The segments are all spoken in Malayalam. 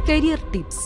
കരിയർ ടിപ്സ്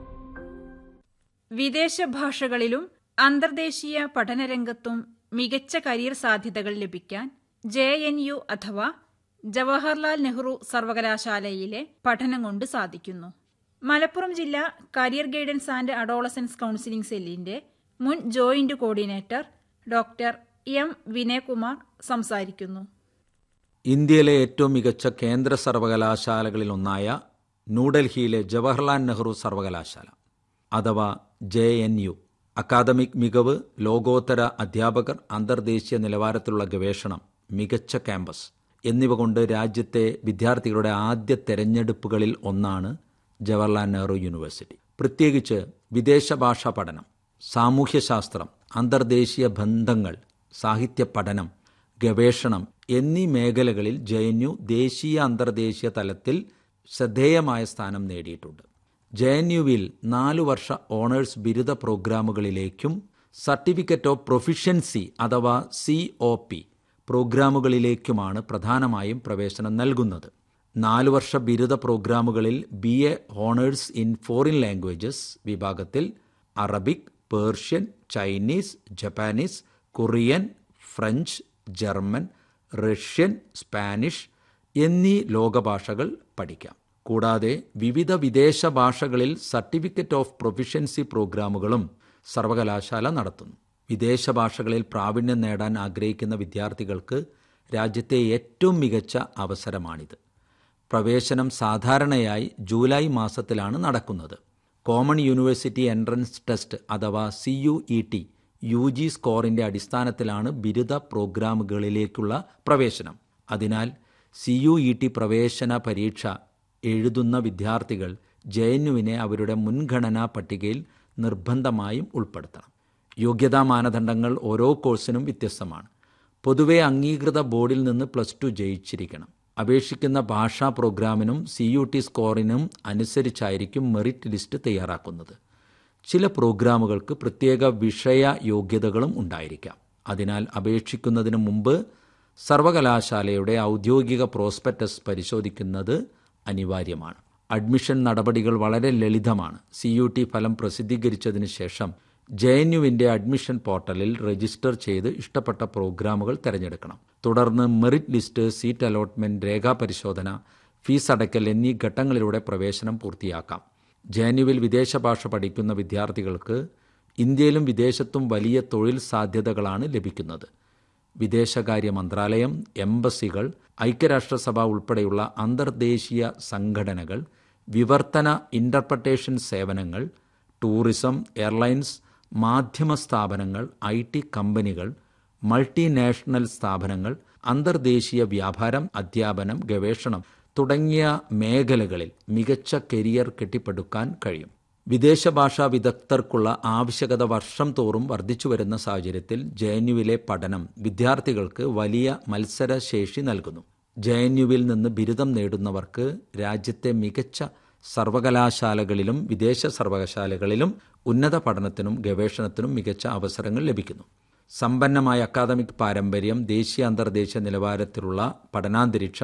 വിദേശ ഭാഷകളിലും അന്തർദേശീയ പഠനരംഗത്തും മികച്ച കരിയർ സാധ്യതകൾ ലഭിക്കാൻ ജെ എൻ യു അഥവാ ജവഹർലാൽ നെഹ്റു സർവകലാശാലയിലെ പഠനം കൊണ്ട് സാധിക്കുന്നു മലപ്പുറം ജില്ലാ career guidance and adolescence counselling സെല്ലിന്റെ മുൻ joint coordinator doctor M Vinayakumar സംസാരിക്കുന്നു ഇന്ത്യയിലെ ഏറ്റവും മികച്ച കേന്ദ്ര സർവകലാശാലകളിലൊന്നായ ന്യൂഡൽഹിയിലെ ജവഹർലാൽ നെഹ്റു സർവകലാശാല അഥവാ ജെ എൻ യു അക്കാദമിക് മികവ് ലോകോത്തര അധ്യാപകർ അന്തർദേശീയ നിലവാരത്തിലുള്ള ഗവേഷണം മികച്ച ക്യാമ്പസ് എന്നിവ കൊണ്ട് രാജ്യത്തെ വിദ്യാർത്ഥികളുടെ ആദ്യ തെരഞ്ഞെടുപ്പുകളിൽ ഒന്നാണ് ജവഹർലാൽ നെഹ്റു യൂണിവേഴ്സിറ്റി പ്രത്യേകിച്ച് വിദേശ ഭാഷാ പഠനം സാമൂഹ്യശാസ്ത്രം അന്തർദേശീയ ബന്ധങ്ങൾ സാഹിത്യ പഠനം ഗവേഷണം എന്നീ മേഖലകളിൽ ജെ എൻ യു ദേശീയ അന്തർദേശീയ തലത്തിൽ ശ്രദ്ധേയമായ സ്ഥാനം നേടിയിട്ടുണ്ട് ജെ എൻ യുവിൽ നാലു വർഷ ഓണേഴ്സ് ബിരുദ പ്രോഗ്രാമുകളിലേക്കും സർട്ടിഫിക്കറ്റ് ഓഫ് പ്രൊഫിഷ്യൻസി അഥവാ സി ഒ പി പ്രോഗ്രാമുകളിലേക്കുമാണ് പ്രധാനമായും പ്രവേശനം നൽകുന്നത് നാലു വർഷ ബിരുദ പ്രോഗ്രാമുകളിൽ B A honours in foreign languages വിഭാഗത്തിൽ Arabic Persian Chinese Japanese Korean French German Russian Spanish എന്നീ ലോകഭാഷകൾ പഠിക്കാം കൂടാതെ വിവിധ വിദേശ ഭാഷകളിൽ സർട്ടിഫിക്കറ്റ് ഓഫ് പ്രൊഫിഷ്യൻസി പ്രോഗ്രാമുകളും സർവകലാശാല നടത്തുന്നു വിദേശ ഭാഷകളിൽ പ്രാവീണ്യം നേടാൻ ആഗ്രഹിക്കുന്ന വിദ്യാർത്ഥികൾക്ക് രാജ്യത്തെ ഏറ്റവും മികച്ച അവസരമാണിത് പ്രവേശനം സാധാരണയായി ജൂലൈ മാസത്തിലാണ് നടക്കുന്നത് കോമൺ യൂണിവേഴ്സിറ്റി എൻട്രൻസ് ടെസ്റ്റ് അഥവാ C U E T U G സ്കോറിന്റെ അടിസ്ഥാനത്തിലാണ് ബിരുദ പ്രോഗ്രാമുകളിലേക്കുള്ള പ്രവേശനം അതിനാൽ സി യു ഇ ടി പ്രവേശന പരീക്ഷ എഴുതുന്ന വിദ്യാർത്ഥികൾ ജെ എൻ യുവിനെ അവരുടെ മുൻഗണനാ പട്ടികയിൽ നിർബന്ധമായും ഉൾപ്പെടുത്തണം യോഗ്യതാ മാനദണ്ഡങ്ങൾ ഓരോ കോഴ്സിനും വ്യത്യസ്തമാണ് പൊതുവെ അംഗീകൃത ബോർഡിൽ നിന്ന് പ്ലസ് ടു ജയിച്ചിരിക്കണം അപേക്ഷിക്കുന്ന ഭാഷാ പ്രോഗ്രാമിനും സി യു ടി സ്കോറിനും അനുസരിച്ചായിരിക്കും മെറിറ്റ് ലിസ്റ്റ് തയ്യാറാക്കുന്നത് ചില പ്രോഗ്രാമുകൾക്ക് പ്രത്യേക വിഷയ യോഗ്യതകളും ഉണ്ടായിരിക്കാം അതിനാൽ അപേക്ഷിക്കുന്നതിന് മുമ്പ് സർവകലാശാലയുടെ ഔദ്യോഗിക പ്രോസ്പെക്ടസ് പരിശോധിക്കുന്നത് അനിവാര്യമാണ് അഡ്മിഷൻ നടപടികൾ വളരെ ലളിതമാണ് സി യു ടി ഫലം പ്രസിദ്ധീകരിച്ചതിന് ശേഷം ജെ എൻ യുവിൻ്റെ അഡ്മിഷൻ പോർട്ടലിൽ രജിസ്റ്റർ ചെയ്ത് ഇഷ്ടപ്പെട്ട പ്രോഗ്രാമുകൾ തിരഞ്ഞെടുക്കണം തുടർന്ന് മെറിറ്റ് ലിസ്റ്റ് സീറ്റ് അലോട്ട്മെന്റ് രേഖാപരിശോധന ഫീസ് അടയ്ക്കൽ എന്നീ ഘട്ടങ്ങളിലൂടെ പ്രവേശനം പൂർത്തിയാക്കാം ജെ എൻ യുവിൽ വിദേശ ഭാഷ പഠിക്കുന്ന വിദ്യാർത്ഥികൾക്ക് ഇന്ത്യയിലും വിദേശത്തും വലിയ തൊഴിൽ സാധ്യതകളാണ് ലഭിക്കുന്നത് വിദേശകാര്യ മന്ത്രാലയം എംബസികൾ ഐക്യരാഷ്ട്രസഭ ഉൾപ്പെടെയുള്ള അന്തർദേശീയ സംഘടനകൾ വിവർത്തന ഇന്റർപ്രട്ടേഷൻ സേവനങ്ങൾ ടൂറിസം എയർലൈൻസ് മാധ്യമ സ്ഥാപനങ്ങൾ ഐ ടി കമ്പനികൾ മൾട്ടിനാഷണൽ സ്ഥാപനങ്ങൾ അന്തർദേശീയ വ്യാപാരം അധ്യാപനം ഗവേഷണം തുടങ്ങിയ മേഖലകളിൽ മികച്ച കരിയർ കെട്ടിപ്പടുക്കാൻ കഴിയും വിദേശ ഭാഷാ വിദഗ്ധർക്കുള്ള ആവശ്യകത വർഷം തോറും വർദ്ധിച്ചു വരുന്ന സാഹചര്യത്തിൽ ജെ എൻ യുവിലെ പഠനം വിദ്യാർത്ഥികൾക്ക് വലിയ മത്സരശേഷി നൽകുന്നു ജെ എൻ യുവിൽ നിന്ന് ബിരുദം നേടുന്നവർക്ക് രാജ്യത്തെ മികച്ച സർവകലാശാലകളിലും വിദേശ സർവകലാശാലകളിലും ഉന്നത പഠനത്തിനും ഗവേഷണത്തിനും മികച്ച അവസരങ്ങൾ ലഭിക്കുന്നു സമ്പന്നമായ അക്കാദമിക് പാരമ്പര്യം ദേശീയ അന്തർദേശീയ നിലവാരത്തിലുള്ള പഠനാന്തരീക്ഷം